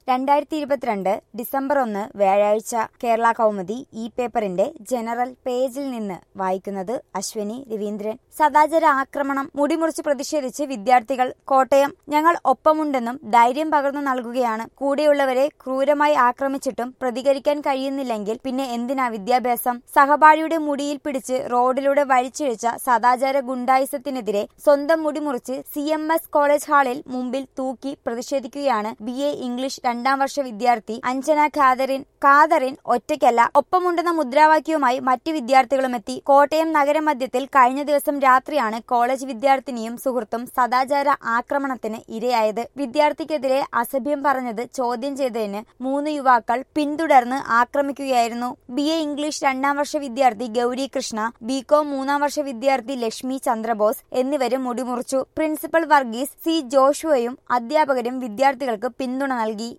രണ്ടായിരത്തി ഇരുപത്തിരണ്ട് ഡിസംബർ ഒന്ന് വ്യാഴാഴ്ച കേരള കൗമുദി ഈ പേപ്പറിന്റെ ജനറൽ പേജിൽ നിന്ന് വായിക്കുന്നത് അശ്വനി രവീന്ദ്രൻ സദാചാര ആക്രമണം മുടിമുറിച്ച് പ്രതിഷേധിച്ച് വിദ്യാർത്ഥികൾ കോട്ടയം ഞങ്ങൾ ഒപ്പമുണ്ടെന്നും ധൈര്യം പകർന്നു നൽകുകയാണ് കൂടെയുള്ളവരെ ക്രൂരമായി ആക്രമിച്ചിട്ടും പ്രതികരിക്കാൻ കഴിയുന്നില്ലെങ്കിൽ പിന്നെ എന്തിനാ വിദ്യാഭ്യാസം സഹപാഠിയുടെ മുടിയിൽ പിടിച്ച് റോഡിലൂടെ വലിച്ചിഴച്ച സദാചാര ഗുണ്ടായിസത്തിനെതിരെ സ്വന്തം മുടിമുറിച്ച് സി എം എസ് കോളേജ് ഹാളിൽ മുമ്പിൽ തൂക്കി പ്രതിഷേധിക്കുകയാണ് ബി എ ഇംഗ്ലീഷ് രണ്ടാം വർഷ വിദ്യാർത്ഥി അഞ്ജന ഖാദറിൻ ഖാദറിൻ ഒറ്റയ്ക്കല്ല ഒപ്പമുണ്ടെന്ന മുദ്രാവാക്യവുമായി മറ്റു വിദ്യാർത്ഥികളും എത്തി കോട്ടയം നഗരമധ്യത്തിൽ കഴിഞ്ഞ ദിവസം രാത്രിയാണ് കോളേജ് വിദ്യാർത്ഥിനിയും സുഹൃത്തും സദാചാര ആക്രമണത്തിന് ഇരയായത് വിദ്യാർത്ഥിക്കെതിരെ അസഭ്യം പറഞ്ഞത് ചോദ്യം ചെയ്തതിന് മൂന്ന് യുവാക്കൾ പിന്തുടർന്ന് ആക്രമിക്കുകയായിരുന്നു ബി എ ഇംഗ്ലീഷ് രണ്ടാം വർഷ വിദ്യാർത്ഥി ഗൗരി കൃഷ്ണ ബികോം മൂന്നാം വർഷ വിദ്യാർത്ഥി ലക്ഷ്മി ചന്ദ്രബോസ് എന്നിവരും മുടിമുറിച്ചു പ്രിൻസിപ്പൽ വർഗീസ് സി ജോഷുവയും അധ്യാപകരും വിദ്യാർത്ഥികൾക്ക് പിന്തുണ നൽകി